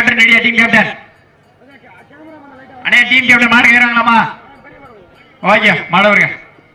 captain ரெடியா team captain அண்ணே team captain மாடு கேட்கறாங்களாமா ஓகே மாடு வருங்க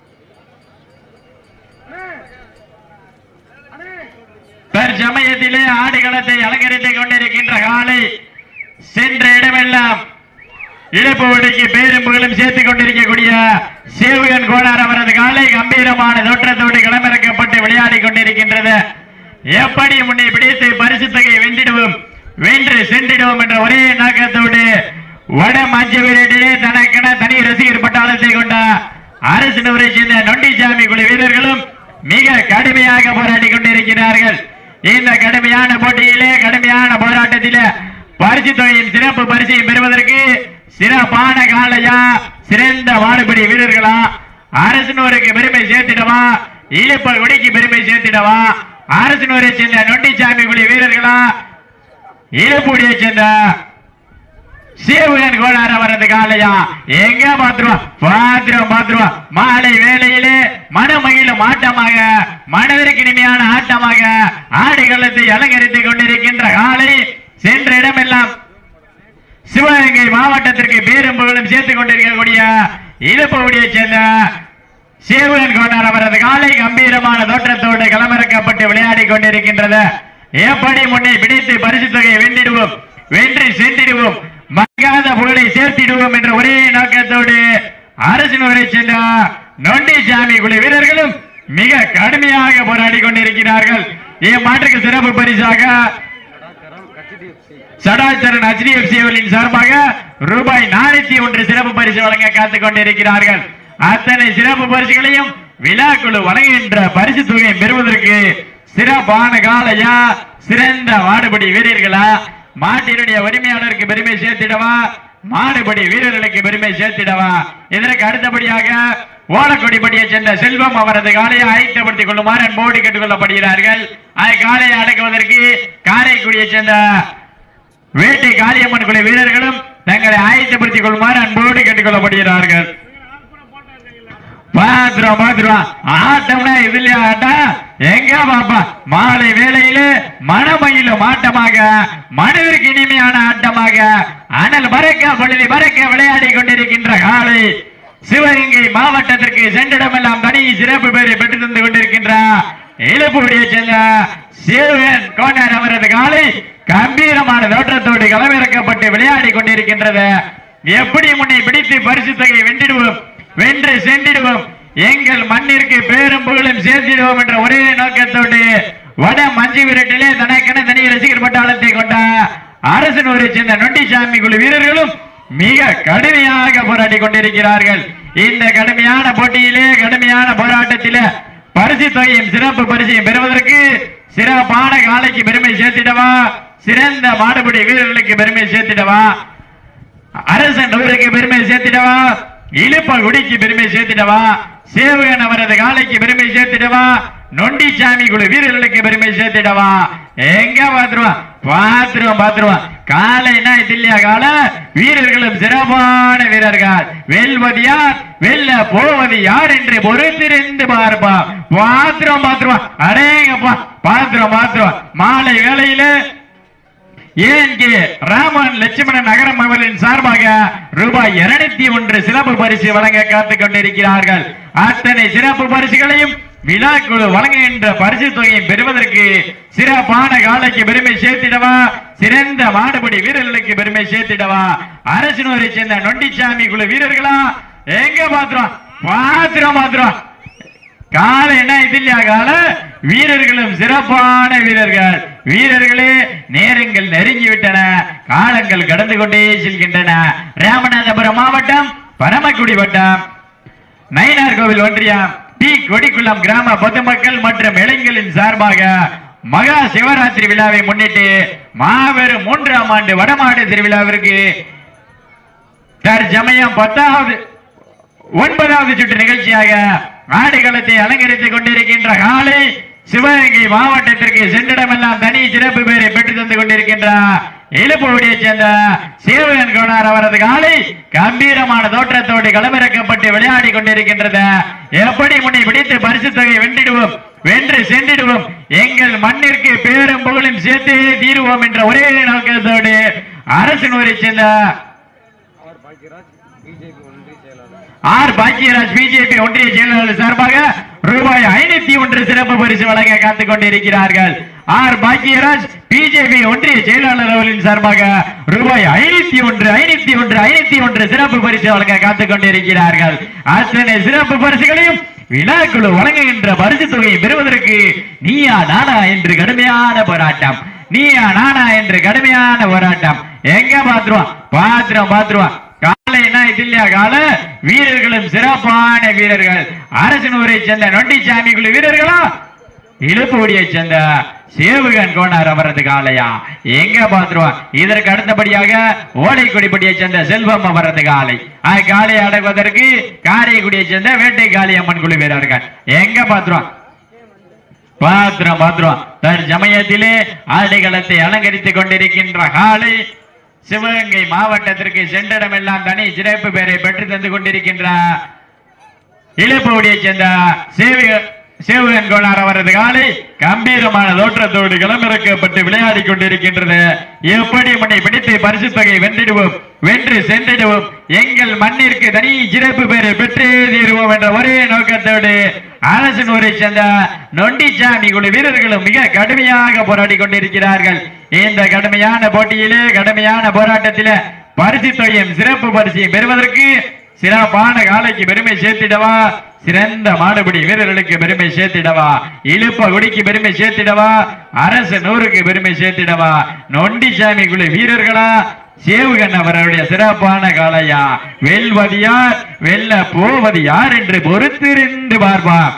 தற்சமயத்திலே ஆடுகளத்தை அலங்கரித்துக் கொண்டிருக்கின்ற காலை சென்ற இடமெல்லாம் இழப்பு ஒடுக்கி பேரும் புகழும் சேர்த்துக் கொண்டிருக்கக்கூடிய சேவகன் கோடார் அவரது காலை கம்பீரமான தோற்றத்தோடு களமிறக்கப்பட்டு விளையாடிக் கொண்டிருக்கின்றது எப்படி முன்னே பிடித்து பரிசு தொகை வென்றிடுவோம் வென்று சென்றிடுவோம் என்ற ஒரே நோக்கத்தோடு வட மஞ்ச வீரட்டிலே தனக்கென தனி ரசிகர் பட்டாளத்தை கொண்ட அரசு நூரை சேர்ந்த நொண்டிசாமி குழு வீரர்களும் மிக கடுமையாக போராடி கொண்டிருக்கிறார்கள் இந்த கடுமையான போட்டியிலே கடுமையான போராட்டத்திலே பரிசு தொகையின் சிறப்பு பரிசையும் பெறுவதற்கு சிறப்பான காலையா சிறந்த வாடுபடி வீரர்களா அரசனூருக்கு பெருமை சேர்த்திடவா இழுப்ப கொடிக்கு பெருமை சேர்த்திடவா அரசனூரை சேர்ந்த நொண்டிசாமி குழி வீரர்களா இழுப்புடியை சேர்ந்த சேவகன் கோளாறு அவரது காலையா எங்க பாத்துருவோம் பாத்துருவோம் பாத்துருவோம் மாலை வேளையிலே மனமகிழும் ஆட்டமாக மனதிற்கு இனிமையான ஆட்டமாக ஆடுகளத்தை அலங்கரித்துக் கொண்டிருக்கின்ற காலை சென்ற இடமெல்லாம் சிவகங்கை மாவட்டத்திற்கு பேரும் புகழும் சேர்த்துக் கொண்டிருக்கக்கூடிய இழுப்பகுடியை சேர்ந்த சேவகன் கோட்டார் அவரது காலை கம்பீரமான தோற்றத்தோடு களமிறக்கப்பட்டு விளையாடி கொண்டிருக்கின்றது எப்படி முன்னே பிடித்து பரிசு தொகையை வென்றிடுவோம் வென்று சென்றிடுவோம் மங்காத புகழை சேர்த்திடுவோம் என்ற ஒரே நோக்கத்தோடு அரசினரை சேர்ந்த நொண்டிசாமி குழு வீரர்களும் மிக கடுமையாக போராடி கொண்டிருக்கிறார்கள் இம்மாற்றுக்கு சிறப்பு பரிசாக சடாச்சரன் HDFC அவர்களின் சார்பாக ரூபாய் நானூத்தி ஒன்று சிறப்பு பரிசு வழங்க காத்துக் கொண்டிருக்கிறார்கள் அத்தனை சிறப்பு பரிசுகளையும் விழா குழு வழங்குகின்ற பரிசு தொகையை பெறுவதற்கு சிறப்பான காலையா சிறந்த மாடுபடி வீரர்களா மாட்டினுடைய உரிமையாளருக்கு பெருமை சேர்த்திடவா மாடுபடி வீரர்களுக்கு பெருமை சேர்த்திடவா இதற்கு அடுத்தபடியாக ஓலக்கொடிப்படியை சேர்ந்த செல்வம் அவரது காலையை ஆயத்தப்படுத்திக் கொள்ளுமாறு அன்போடு கேட்டுக் கொள்ளப்படுகிறார்கள் அந்த காலையை அடக்குவதற்கு காரைக்குடியை சேர்ந்த வேட்டை காளியம்மன் குழு வீரர்களும் தங்களை ஆயத்தப்படுத்திக் கொள்ளுமாறு அன்போடு கேட்டுக் கொள்ளப்படுகிறார்கள் பாத்துருவோம் பாத்துருவோம் ஆட்டம்னா இது இல்லையா ஆட்டம் எங்க பாப்பா மாலை வேளையிலே மனமயிலும் ஆட்டமாக மனதிற்கு இனிமையான ஆட்டமாக அனல் பறக்க பொழுது பறக்க விளையாடி கொண்டிருக்கின்ற காலை சிவகங்கை மாவட்டத்திற்கு சென்றிடமெல்லாம் தனி சிறப்பு பெயரை பெற்று தந்து கொண்டிருக்கின்ற இழுப்புடைய செல்ல சேவன் கோனார் அவரது காலை கம்பீரமான தோற்றத்தோடு களமிறக்கப்பட்டு விளையாடி கொண்டிருக்கின்றது எப்படி முன்னை பிடித்து பரிசு தொகையை வென்றிடுவோம் வென்று சென்றிடுவோம் எங்கள் மண்ணிற்கு பேரும் புகழும் சேர்த்திடுவோம் என்ற ஒரே நோக்கத்தோடு வட மஞ்சு விரட்டிலே தனக்கென தனி ரசிகர் பட்டாளத்தை கொண்ட அரசன் ஊரை சேர்ந்த நொண்டிசாமி குழு வீரர்களும் மிக கடுமையாக போராடி கொண்டிருக்கிறார்கள் இந்த கடுமையான போட்டியிலே கடுமையான போராட்டத்திலே பரிசு தொகையும் சிறப்பு பரிசையும் பெறுவதற்கு சிறப்பான காலைக்கு பெருமை சேர்த்திடவா சிறந்த மாடுபிடி வீரர்களுக்கு பெருமை சேர்த்திடவா அரசன் ஊருக்கு பெருமை சேர்த்திடவா இழுப்ப குடிக்கு பெருமை சேர்த்திடவா சேவகன் அவரது காலைக்கு பெருமை சேர்த்திடவா நொண்டிசாமி குழு வீரர்களுக்கு பெருமை சேர்த்திடவா எங்க பாத்துருவான் பாத்துருவான் பாத்துருவான் காலைனா இது இல்லையா கால வீரர்களும் சிறப்பான வீரர்கள் வெல்வது யார் வெல்ல போவது யார் என்று பொறுத்திருந்து பார்ப்பா பாத்துருவான் பாத்துருவான் அடேங்கப்பா பாத்துருவான் பாத்துருவான் மாலை வேளையில ஏன் கே ராமன் லட்சுமணன் நகரம் அவர்களின் சார்பாக ரூபாய் இருநூத்தி ஒன்று சிறப்பு பரிசு வழங்க காத்துக் கொண்டிருக்கிறார்கள் அத்தனை சிறப்பு பரிசுகளையும் விழாக்குழு வழங்குகின்ற பரிசு தொகையை பெறுவதற்கு சிறப்பான காலைக்கு பெருமை சேர்த்திடவா சிறந்த மாடுபடி வீரர்களுக்கு பெருமை சேர்த்திடவா அரசினூரை சேர்ந்த நொண்டிச்சாமி குழு வீரர்களா எங்க பாத்துறோம் பாத்துறோம் பாத்துறோம் கால என்ன இது இல்லையா கால வீரர்களும் சிறப்பான வீரர்கள் வீரர்களே நேரங்கள் நெருங்கி விட்டன காலங்கள் கடந்து கொண்டே செல்கின்றன ராமநாதபுரம் மாவட்டம் பரமக்குடி வட்டம் நயினார் கோவில் ஒன்றியம் டி கொடிக்குளம் கிராம பொதுமக்கள் மற்றும் இளைஞர்களின் சார்பாக மகா சிவராத்திரி விழாவை முன்னிட்டு மாபெரும் மூன்றாம் ஆண்டு வடமாடு திருவிழாவிற்கு தற்சமயம் பத்தாவது ஒன்பதாவது சுற்று நிகழ்ச்சியாக ஆடுகளத்தை அலங்கரித்துக் கொண்டிருக்கின்ற காலை சிவகங்கை மாவட்டத்திற்கு சென்றிடமெல்லாம் தனி சிறப்பு பெயரை பெற்று தந்து கொண்டிருக்கின்ற இழுப்புடைய சேர்ந்த சேவகன் கோனார் அவரது காலை கம்பீரமான தோற்றத்தோடு களமிறக்கப்பட்டு விளையாடி கொண்டிருக்கின்றது எப்படி முன்னை பிடித்து பரிசு தொகை வென்றிடுவோம் வென்று சென்றிடுவோம் எங்கள் மண்ணிற்கு பேரும் புகழும் சேர்த்தே தீருவோம் என்ற ஒரே நோக்கத்தோடு அரசனூரை சேர்ந்த ஆர் பாக்கியராஜ் பிஜேபி ஒன்றிய செயலாளர் ஆர் பாக்கியராஜ் பிஜேபி ஒன்றிய செயலாளர் சார்பாக ரூபாய் ஐநூத்தி ஒன்று சிறப்பு பரிசு வழங்க காத்துக் கொண்டிருக்கிறார்கள் ஆர் பாக்கியராஜ் பிஜேபி ஒன்றிய செயலாளர் அவர்களின் சார்பாக ரூபாய் ஐநூத்தி ஒன்று ஐநூத்தி ஒன்று ஐநூத்தி ஒன்று சிறப்பு பரிசு வழங்க காத்துக் கொண்டிருக்கிறார்கள் அத்தனை சிறப்பு பரிசுகளையும் விழாக்குழு வழங்குகின்ற பரிசு தொகையை பெறுவதற்கு நீயா நானா என்று கடுமையான போராட்டம் நீயா நானா என்று கடுமையான போராட்டம் எங்க பாத்துருவான் பாத்துருவான் பாத்துருவான் காலைனா இது இல்லையா கால வீரர்களும் சிறப்பான வீரர்கள் அரசனூரை சேர்ந்த நொண்டிச்சாமி குழு வீரர்களா இழுப்புடியை சேர்ந்த சேவுகன் கோனார் அவரது காலையா எங்க பாத்துருவான் இதற்கு அடுத்தபடியாக ஓலைக்குடிப்பட்டியை சேர்ந்த செல்வம் அவரது காலை காலையை அடக்குவதற்கு காரைக்குடியை சேர்ந்த வேட்டை காளியம்மன் குழு வீரர்கள் எங்க பாத்துருவான் பாத்திரம் பாத்திரம் தற்சமயத்திலே ஆடைகளத்தை அலங்கரித்துக் கொண்டிருக்கின்ற காலை சிவகங்கை மாவட்டத்திற்கு சென்றிடமெல்லாம் தனி சிறப்பு பெயரை பெற்று தந்து கொண்டிருக்கின்ற இழுப்பவுடியை சேர்ந்த சேவிக சேவகன் கோனார் அவரது காலை கம்பீரமான தோற்றத்தோடு களமிறக்கப்பட்டு விளையாடி கொண்டிருக்கின்றது எப்படி மண்ணை பிடித்து பரிசு தொகை வென்றிடுவோம் வென்று சென்றிடுவோம் எங்கள் மண்ணிற்கு தனி சிறப்பு பெயரை பெற்றே தீருவோம் என்ற ஒரே நோக்கத்தோடு அரசனூரை சேர்ந்த நொண்டிச்சாமி குழு வீரர்களும் மிக கடுமையாக போராடி கொண்டிருக்கிறார்கள் இந்த கடுமையான போட்டியிலே கடுமையான போராட்டத்திலே பரிசு தொகையும் சிறப்பு பரிசையும் பெறுவதற்கு சிறப்பான காலைக்கு பெருமை சேர்த்திடவா சிறந்த மாடுபிடி வீரர்களுக்கு பெருமை சேர்த்திடவா இழுப்ப குடிக்கு பெருமை சேர்த்திடவா அரசு நூறுக்கு பெருமை சேர்த்திடவா நொண்டிசாமி குழு வீரர்களா சேவுகன் அவர்களுடைய சிறப்பான காளையா வெல்வது யார் வெல்ல போவது யார் என்று பொறுத்திருந்து பார்ப்பார்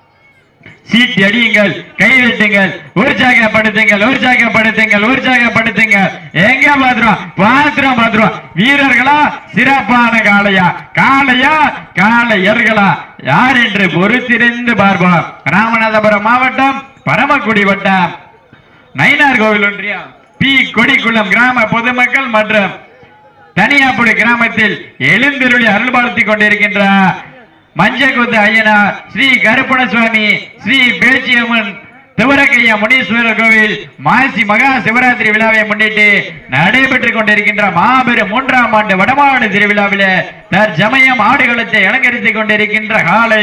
சீட்டி அடியுங்கள் கைவிட்டுங்கள் உற்சாகப்படுத்துங்கள் உற்சாகப்படுத்துங்கள் உற்சாகப்படுத்துங்கள் எங்க பாத்திரம் பாத்திரம் பாத்திரம் வீரர்களா சிறப்பான காளையா காளையா காளையர்களா யார் என்று பொறுத்திருந்து பார்ப்போம் ராமநாதபுரம் மாவட்டம் பரமக்குடி வட்டம் நயினார் கோவில் ஒன்றியம் பி கொடிக்குளம் கிராம பொதுமக்கள் மற்றும் தனியாப்புடி கிராமத்தில் எழுந்திருளி அருள்பாலத்திக் கொண்டிருக்கின்ற மஞ்சக்குத்து ஐயனார் ஸ்ரீ கருப்பண சுவாமி ஸ்ரீ பேச்சியம்மன் துவரக்கையா முனீஸ்வரர் கோவில் மாசி மகா சிவராத்திரி விழாவை முன்னிட்டு நடைபெற்றுக் கொண்டிருக்கின்ற மாபெரும் மூன்றாம் ஆண்டு வடமாடு திருவிழாவிலே தற்சமயம் ஆடுகளத்தை அலங்கரித்துக் கொண்டிருக்கின்ற காலை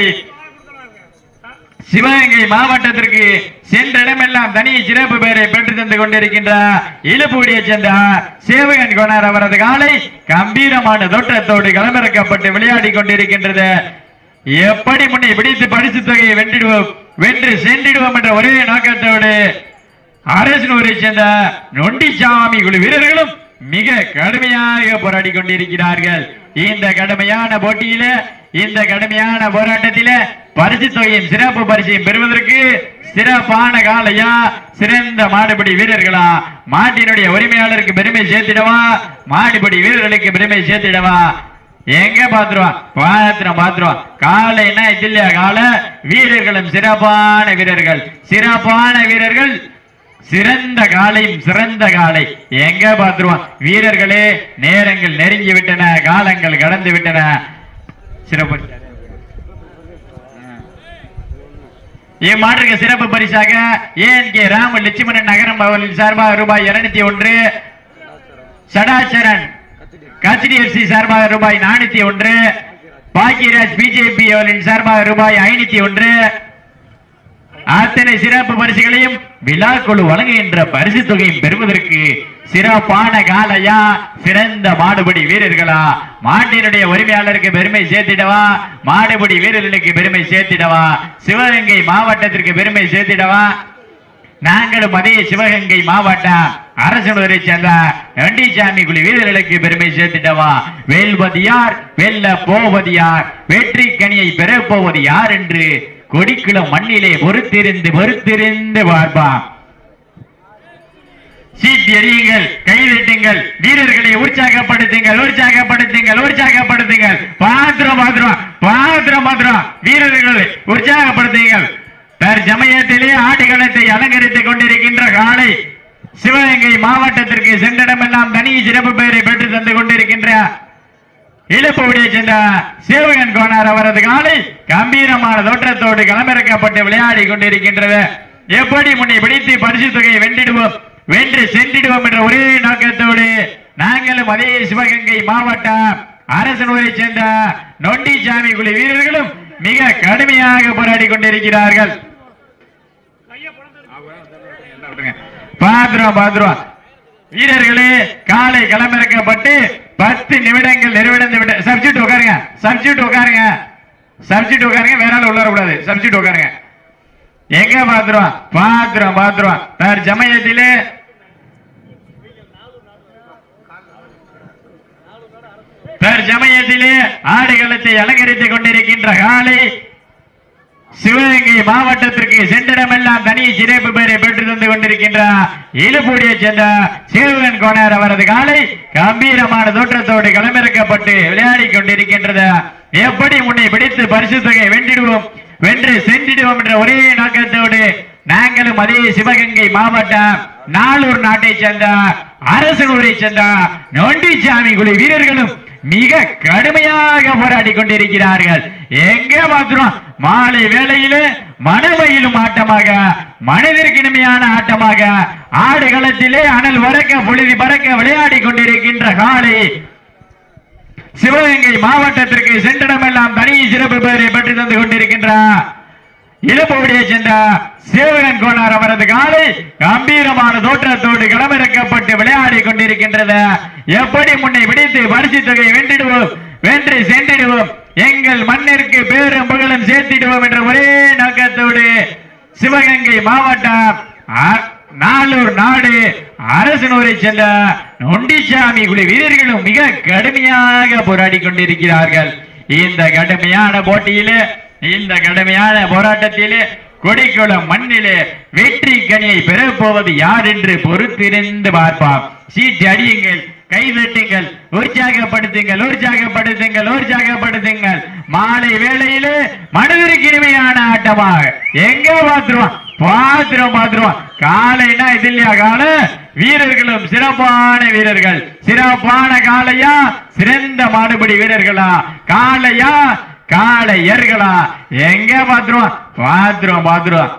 சிவகங்கை மாவட்டத்திற்கு சென்ற இடமெல்லாம் தனி சிறப்பு பெயரை பெற்று தந்து கொண்டிருக்கின்ற இழுப்புடியை சேர்ந்த சேவகன் கோனார் அவரது காலை கம்பீரமான தோற்றத்தோடு களமிறக்கப்பட்டு விளையாடி கொண்டிருக்கின்றது எப்படி முன்னே பிடித்து பரிசு தொகையை வென்றிடுவோம் வென்று சென்றிடுவோம் என்ற ஒரே நோக்கத்தோடு அரசனூரை சேர்ந்த நொண்டிசாமி குழு வீரர்களும் மிக கடுமையாக போராடி கொண்டிருக்கிறார்கள் இந்த கடுமையான போட்டியில இந்த கடுமையான போராட்டத்தில பரிசு தொகையும் சிறப்பு பரிசையும் பெறுவதற்கு சிறப்பான காலையா சிறந்த மாடுபிடி வீரர்களா மாட்டினுடைய உரிமையாளருக்கு பெருமை சேர்த்திடவா மாடுபிடி வீரர்களுக்கு பெருமை சேர்த்திடவா எங்க பாத்துருவான் பாத்திரம் பாத்துருவான் காலைன்னா இது இல்லையா காலை வீரர்களும் சிறப்பான வீரர்கள் சிறப்பான வீரர்கள் சிறந்த காலையும் சிறந்த காலை எங்க பாத்துருவான் வீரர்களே நேரங்கள் நெருங்கி விட்டன காலங்கள் கடந்து விட்டன சிறப்பு இம்மாற்றுக்கு சிறப்பு பரிசாக ஏன் கே ராம லட்சுமணன் நகரம் அவர்களின் சார்பாக ரூபாய் இருநூத்தி ஒன்று சடாச்சரன் கச்சிடிஎஃப்சி சார்பாக ரூபாய் நானூத்தி ஒன்று பாக்கியராஜ் பிஜேபி அவர்களின் சார்பாக ரூபாய் ஐநூத்தி ஒன்று அத்தனை சிறப்பு பரிசுகளையும் விழாக்குழு வழங்குகின்ற பரிசு தொகையும் பெறுவதற்கு சிறப்பான காலையா சிறந்த மாடுபடி வீரர்களா மாட்டினுடைய உரிமையாளருக்கு பெருமை சேர்த்திடவா மாடுபடி வீரர்களுக்கு பெருமை சேர்த்திடவா சிவகங்கை மாவட்டத்திற்கு பெருமை சேர்த்திடவா நாங்களும் அதே சிவகங்கை மாவட்டம் அரசனுரை சேர்ந்த நண்டிசாமி குழு வீரர்களுக்கு பெருமை சேர்த்திடவா வெல்வது யார் வெல்ல போவது யார் வெற்றி கனியை பெறப் போவது யார் என்று கொடிக்குளம் மண்ணிலே பொறுத்திருந்து பொறுத்திருந்து பார்ப்பான் சீட்டி எறியுங்கள் கைதட்டுங்கள் வீரர்களை உற்சாகப்படுத்துங்கள் உற்சாகப்படுத்துங்கள் உற்சாகப்படுத்துங்கள் பாத்திரம் பாத்திரம் பாத்திரம் பாத்திரம் வீரர்களை உற்சாகப்படுத்துங்கள் தற்சமயத்திலே ஆடுகளத்தை அலங்கரித்துக் கொண்டிருக்கின்ற காலை சிவகங்கை மாவட்டத்திற்கு சென்றிடமெல்லாம் தனி சிறப்பு பெயரை பெற்று தந்து கொண்டிருக்கின்ற இழுப்புடைய சேர்ந்த சேவகன் கோனார் அவரது காலை கம்பீரமான தோற்றத்தோடு களமிறக்கப்பட்டு விளையாடி கொண்டிருக்கின்றது எப்படி முன்னை பிடித்து பரிசு தொகையை வென்றிடுவோம் வென்று சென்றிடுவோம் என்ற ஒரே நோக்கத்தோடு நாங்களும் அதே சிவகங்கை மாவட்டம் அரசனூரை சேர்ந்த நொண்டிசாமி குழு வீரர்களும் மிக கடுமையாக போராடி கொண்டிருக்கிறார்கள் பாத்துருவோம் பாத்துருவோம் வீரர்களே காலை களமிறக்கப்பட்டு பத்து நிமிடங்கள் நிறைவடைந்து விட்ட சப்ஜெக்ட் உட்காருங்க சப்ஜெக்ட் உட்காருங்க சப்ஜெக்ட் உட்காருங்க வேற ஆள் உள்ள கூடாது சப்ஜெக்ட் உட்காருங்க எங்க பாத்துருவோம் பாத்துருவோம் பாத்துருவோம் தர் ஜமயத்திலே தர் ஜமயத்திலே ஆடுகளத்தை அலங்கரித்துக் கொண்டிருக்கின்ற காலை சிவகங்கை மாவட்டத்திற்கு சென்றிடமெல்லாம் தனி சிறப்பு பெயரை பெற்று தந்து கொண்டிருக்கின்ற இழுப்பூடியை சேர்ந்த சிவகன் கோணர் அவரது காலை கம்பீரமான தோற்றத்தோடு களமிறக்கப்பட்டு விளையாடி கொண்டிருக்கின்றது எப்படி உன்னை பிடித்து பரிசு தொகை வென்றிடுவோம் வென்று சென்றிடுவோம் என்ற ஒரே நோக்கத்தோடு நாங்களும் அதே சிவகங்கை மாவட்டம் நாளூர் நாட்டை சேர்ந்த அரசனூரை சேர்ந்த நொண்டிச்சாமி குழு வீரர்களும் மிக கடுமையாக போராடி கொண்டிருக்கிறார்கள் எங்கே பார்க்கிறோம் மாலை வேளையிலே மனமையிலும் ஆட்டமாக மனதிற்கு இனிமையான ஆட்டமாக ஆடு களத்திலே அனல் வரக்க பொழுது பறக்க விளையாடி கொண்டிருக்கின்ற காலை சிவகங்கை மாவட்டத்திற்கு சென்றிடமெல்லாம் தனி சிறப்பு பெயரை பெற்று தந்து கொண்டிருக்கின்றார் இளம்புடியை சேர்ந்த சிவகன் கோனார் அவரது காலை கம்பீரமான தோற்றத்தோடு களமிறக்கப்பட்டு விளையாடி கொண்டிருக்கின்றது எப்படி முன்னை பிடித்து பரிசு தொகை வென்றிடுவோம் வென்று சென்றிடுவோம் எங்கள் மண்ணிற்கு பேரும் புகழும் சேர்த்திடுவோம் என்ற ஒரே நோக்கத்தோடு சிவகங்கை மாவட்டம் அ- நாளூர் நாடு அரசனூரை சேர்ந்த நொண்டிச்சாமி குழு வீரர்களும் மிக கடுமையாக போராடி கொண்டிருக்கிறார்கள் இந்த கடுமையான போட்டியிலே இந்த கடுமையான போராட்டத்திலே கொடிக்குளம் மண்ணிலே வெற்றி கனியை பெறப் போவது யார் என்று பொறுத்திருந்து பார்ப்பாம் சீட்டு அடியுங்கள் கை தட்டுங்கள் உற்சாகப்படுத்துங்கள் உற்சாகப்படுத்துங்கள் உற்சாகப்படுத்துங்கள் மாலை வேளையிலே மனதிற்கு இனிமையான ஆட்டமாக எங்க பாத்துருவான் பாத்துருவோம் பாத்துருவோம் காலைனா இது இல்லையா கால வீரர்களும் சிறப்பான வீரர்கள் சிறப்பான காளையா சிறந்த மாடுபடி வீரர்களா காளையா காளையர்களா எங்க பாத்துருவோம் பாத்துருவோம் பாத்துருவோம்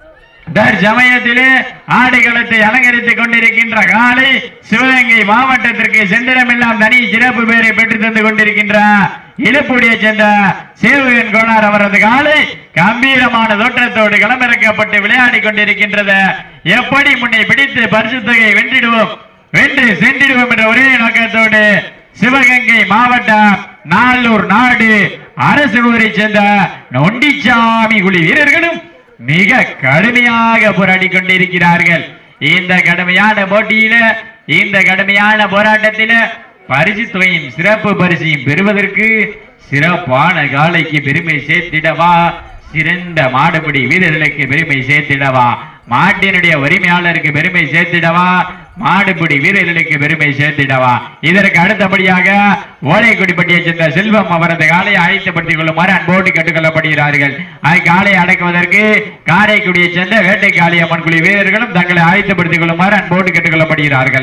தற்சமயத்திலே ஆடுகளத்தை அலங்கரித்துக் கொண்டிருக்கின்ற காலை சிவகங்கை மாவட்டத்திற்கு சென்றிடமெல்லாம் தனி சிறப்பு பெயரை பெற்று தந்து கொண்டிருக்கின்ற இழுப்புடைய சேர்ந்த சேவகன் கோணார் அவரது காலை கம்பீரமான தோற்றத்தோடு களமிறக்கப்பட்டு விளையாடி கொண்டிருக்கின்றது எப்படி முன்னை பிடித்து பரிசு தொகையை வென்றிடுவோம் வென்று சென்றிடுவோம் என்ற ஒரே நோக்கத்தோடு சிவகங்கை மாவட்டம் நாளூர் நாடு அரசனூரை சேர்ந்த நொண்டிச்சாமி குழி வீரர்களும் மிக கடுமையாக போராடி கொண்டிருக்கிறார்கள் இந்த கடுமையான போட்டியில இந்த கடுமையான போராட்டத்தில பரிசு தொகையும் சிறப்பு பரிசையும் பெறுவதற்கு சிறப்பான காலைக்கு பெருமை சேர்த்திடவா சிறந்த மாடுபிடி வீரர்களுக்கு பெருமை சேர்த்திடவா மாட்டினுடைய உரிமையாளருக்கு பெருமை சேர்த்திடவா மாடுபிடி வீரர்களுக்கு பெருமை சேர்த்திடவா இதற்கு அடுத்தபடியாக ஓலைக்குடிப்பட்டியை சேர்ந்த செல்வம் அவரது காலையை ஆயத்தப்படுத்திக் கொள்ளுமாறு அன்போடு கேட்டுக்கொள்ளப்படுகிறார்கள் காலை அடக்குவதற்கு காரைக்குடியை சேர்ந்த வேட்டை காளியம்மன் குழு வீரர்களும் தங்களை ஆயத்தப்படுத்திக் கொள்ளுமாறு அன்போடு கேட்டுக்கொள்ளப்படுகிறார்கள்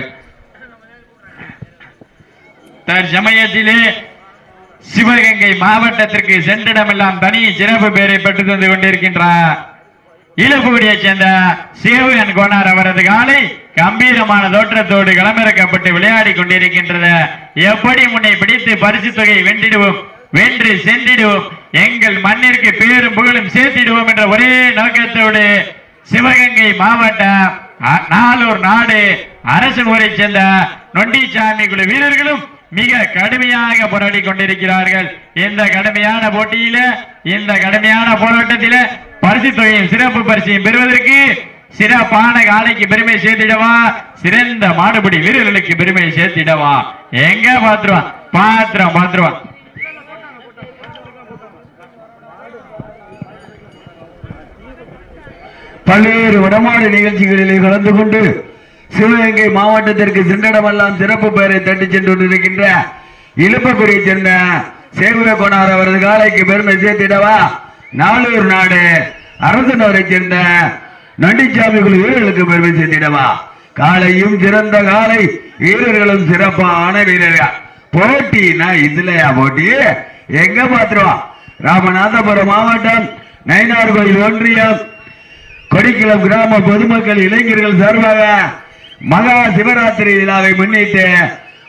தற்சமயத்திலே சிவகங்கை மாவட்டத்திற்கு சென்றிடமெல்லாம் தனி சிறப்பு பெயரை பெற்று தந்து கொண்டிருக்கின்றார் இளப்புகுடியை சேர்ந்த சேவகன் கோனார் அவரது காலை கம்பீரமான தோற்றத்தோடு களமிறக்கப்பட்டு விளையாடி கொண்டிருக்கின்றது எப்படி முன்னை பிடித்து பரிசு தொகையை வென்றிடுவோம் வென்று சென்றிடுவோம் எங்கள் மண்ணிற்கு பேரும் புகழும் சேர்த்திடுவோம் என்ற ஒரே நோக்கத்தோடு சிவகங்கை மாவட்டம் அ- நாளூர் நாடு அரசன் ஊரை சேர்ந்த நொண்டிச்சாமி குழு வீரர்களும் மிக கடுமையாக போராடி கொண்டிருக்கிறார்கள் இந்த கடுமையான போட்டியில இந்த கடுமையான போராட்டத்தில பரிசு தொகையும் சிறப்பு பரிசையும் பெறுவதற்கு சிறப்பான காலைக்கு பெருமை சேர்த்திடவா சிறந்த மாடுபிடி வீரர்களுக்கு பெருமை சேர்த்திடவா எங்க பாத்துருவான் பாத்திரம் பாத்துருவான் பல்வேறு வடமாடு நிகழ்ச்சிகளிலே கலந்து கொண்டு சிவகங்கை மாவட்டத்திற்கு சென்றடமெல்லாம் சிறப்பு பெயரை தட்டி சென்று கொண்டிருக்கின்ற இழுப்பக்குடியை சேர்ந்த சேகுர கோனார் அவரது காலைக்கு பெருமை சேர்த்திடவா நாளூர் நாடு அரசனூரை சேர்ந்த நண்டிச்சாமி குழு வீரர்களுக்கு பெருமை சேர்த்திடவா காலையும் சிறந்த காலை வீரர்களும் சிறப்பான வீரர்கள் போட்டினா இதுலயா போட்டி எங்க பாத்துருவான் ராமநாதபுரம் மாவட்டம் நயினார் கோயில் ஒன்றியம் கொடிக்குளம் கிராம பொதுமக்கள் இளைஞர்கள் சார்பாக மகா சிவராத்திரி விழாவை முன்னிட்டு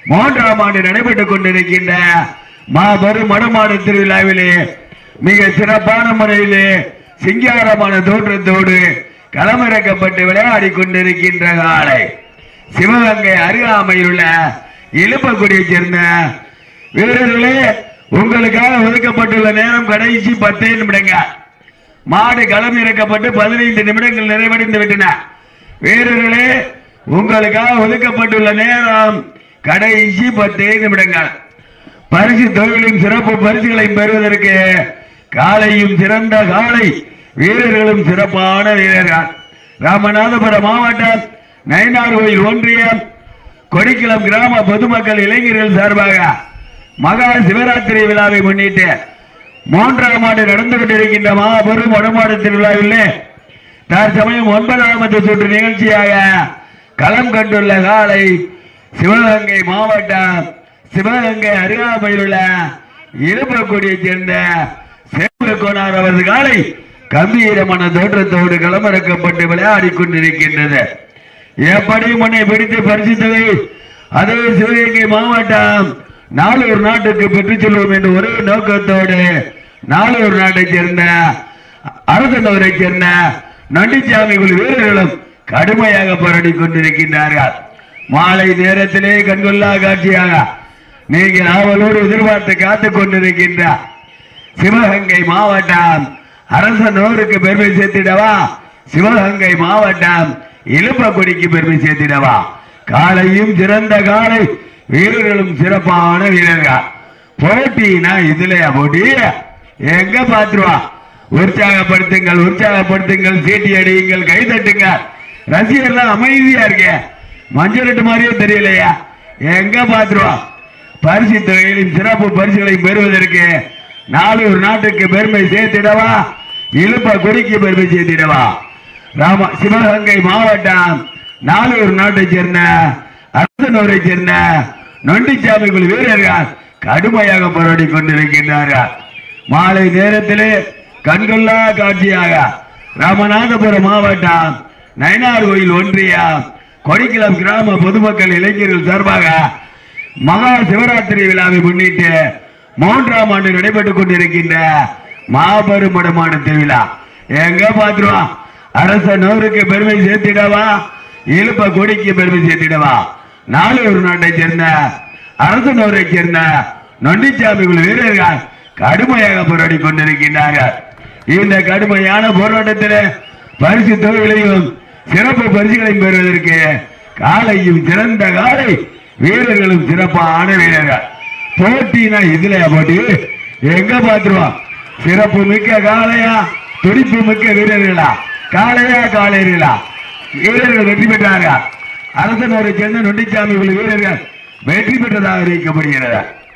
மூன்றாம் ஆண்டு நடைபெற்றுக் கொண்டிருக்கின்ற மாபெரும் மடமாடு திருவிழாவிலே மிக சிறப்பான முறையிலே சிங்காரமான தோற்றத்தோடு களமிறக்கப்பட்டு விளையாடி கொண்டிருக்கின்ற காலை சிவகங்கை அருகாமையில் உள்ள இழுப்பக்குடியைச் சேர்ந்த வீரர்களே உங்களுக்காக ஒதுக்கப்பட்டுள்ள நேரம் கடைசி பத்தே நிமிடங்கள் மாடு களம் இறக்கப்பட்டு பதினைந்து நிமிடங்கள் நிறைவடைந்து விட்டன வீரர்களே உங்களுக்காக ஒதுக்கப்பட்டுள்ள நேரம் கடைசி பத்தே நிமிடங்கள் பரிசு தொழிலும் சிறப்பு பரிசுகளையும் பெறுவதற்கு காலையும் சிறந்த காலை வீரர்களும் சிறப்பான வீரர்கள் ராமநாதபுரம் மாவட்டம் நயினார் கோயில் ஒன்றியம் கொடிக்குளம் கிராம பொதுமக்கள் இளைஞர்கள் சார்பாக மகா சிவராத்திரி விழாவை முன்னிட்டு மூன்றாம் ஆண்டு நடந்து கொண்டிருக்கின்ற மாபெரும் வடமாடு திருவிழாவிலே தற்சமயம் ஒன்பதாமது சுற்று நிகழ்ச்சியாக களம் கண்டுள்ள காலை சிவகங்கை மாவட்டம் சிவகங்கை அருகாமையில் உள்ள இருப்பக்கூடியைச் சேர்ந்த சேவகோனார் அவரது காலை கம்பீரமான தோற்றத்தோடு களமிறக்கப்பட்டு விளையாடி கொண்டிருக்கின்றது எப்படி முன்னை பிடித்து பரிசுத்ததை அதே சிவகங்கை மாவட்டம் நாளூர் நாட்டுக்கு பெற்றுச் செல்வோம் என்ற ஒரே நோக்கத்தோடு நாளூர் நாட்டைச் சேர்ந்த அரசனவரைச் சேர்ந்த நண்டிச்சாமி குழு வீரர்களும் கடுமையாக போராடி கொண்டிருக்கின்றார்கள் மாலை நேரத்திலே கண்கொள்ளா காட்சியாக நீங்கள் ஆவலோடு எதிர்பார்த்து காத்துக் கொண்டிருக்கின்ற சிவகங்கை மாவட்டம் அரசனூருக்கு பெருமை சேர்த்திடவா சிவகங்கை மாவட்டம் இழுப்பக்குடிக்கு பெருமை சேர்த்திடவா காலையும் சிறந்த காலை வீரர்களும் சிறப்பான வீரர்கள் போட்டினா இதுலயா போட்டி எங்க பாத்துருவா உற்சாகப்படுத்துங்கள் உற்சாகப்படுத்துங்கள் சீட்டி அடியுங்கள் கை தட்டுங்கள் ரசிகர்லாம் அமைதியா இருக்க மஞ்சள் மாதிரியே தெரியலையா எங்க பாத்துருவா பரிசு தொகையிலும் சிறப்பு பரிசுகளை பெறுவதற்கு நாலூர் நாட்டுக்கு பெருமை சேர்த்திடவா இழுப்ப குடிக்கு பெருமை சேர்த்திடவா ராம சிவகங்கை மாவட்டம் நாலூர் நாட்டைச் சேர்ந்த அரசனூரை சேர்ந்த நொண்டிச்சாமி குழு வீரர்கள் கடுமையாக போராடி கொண்டிருக்கின்றார்கள் மாலை நேரத்திலே கண்கொள்ளா காட்சியாக ராமநாதபுரம் மாவட்டம் நயினார் கோயில் ஒன்றியம் கொடிக்குளம் கிராம பொதுமக்கள் இளைஞர்கள் சார்பாக மகா சிவராத்திரி விழாவை முன்னிட்டு மூன்றாம் ஆண்டு நடைபெற்றுக் கொண்டிருக்கின்ற மாபெரும் மடமான திருவிழா எங்க பாத்துருவான் அரச நூறுக்கு பெருமை சேர்த்திடவா இழுப்ப கொடிக்கு பெருமை சேர்த்திடவா நாலூர் நாட்டை சேர்ந்த அரச நூரை சேர்ந்த நொண்டிச்சாமி குழு வீரர்கள் கடுமையாக போராடி கொண்டிருக்கின்றார்கள் இந்த கடுமையான போராட்டத்தில் பரிசு தொகைகளையும் சிறப்பு பரிசுகளையும் பெறுவதற்கு காலையும் சிறந்த காலை வீரர்களும் சிறப்பான வீரர்கள் போட்டினா இதுலயா போட்டி எங்க பாத்துருவோம் சிறப்பு மிக்க காளையா துடிப்பு மிக்க வீரர்களா காளையா காளையர்களா வீரர்கள் வெற்றி பெற்றார்கள் அரசனோரை சேர்ந்த நொண்டிச்சாமி உள்ள வீரர்கள் வெற்றி பெற்றதாக அறிவிக்கப்படுகிறது